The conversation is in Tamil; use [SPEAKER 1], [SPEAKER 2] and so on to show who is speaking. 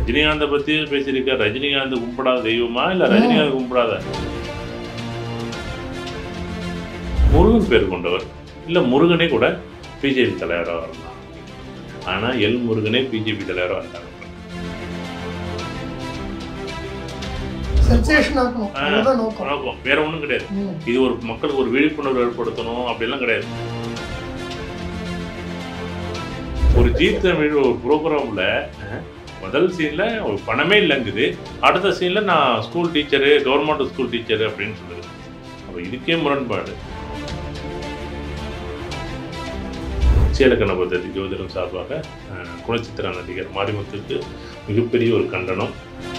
[SPEAKER 1] ரஜினிகாந்தை பத்தி பேசியிருக்க ரஜினிகாந்த் கும்பிடாத தெய்வமா இல்ல ரஜினிகாந்த் கும்பிடாத முருகன் பேர் கொண்டவர் இல்ல முருகனே கூட பிஜேபி தலைவராக வரலாம் ஆனா எல் முருகனே பிஜேபி தலைவராக வந்தாங்க
[SPEAKER 2] சென்சேஷன் ஆகணும்
[SPEAKER 1] ஆ.
[SPEAKER 2] அதுதான் நோக்கம்
[SPEAKER 1] நோக்கம் வேற ஒண்ணும் கிடையாது
[SPEAKER 2] ம்.
[SPEAKER 1] இது ஒரு மக்களுக்கு ஒரு விழிப்புணர்வு ஏற்படுத்தணும் அப்படிலாம் கிடையாது ஒரு ஜீத் தமிழ் ஒரு ப்ரோக்ராம்ல முதல் சீன்ல ஒரு பணமே இல்லைங்குது அடுத்த சீன்ல நான் school teacher government school teacher அப்படின்னு சொல்லுது அப்போ இதுக்கே முரண்பாடு சேலக்கண பദ്ധதி ஜோதிடம் சார்பாக அஹ், குணச்சித்திர நடிகர் மாரிமுத்துக்கு மிகப்பெரிய ஒரு கண்டனம்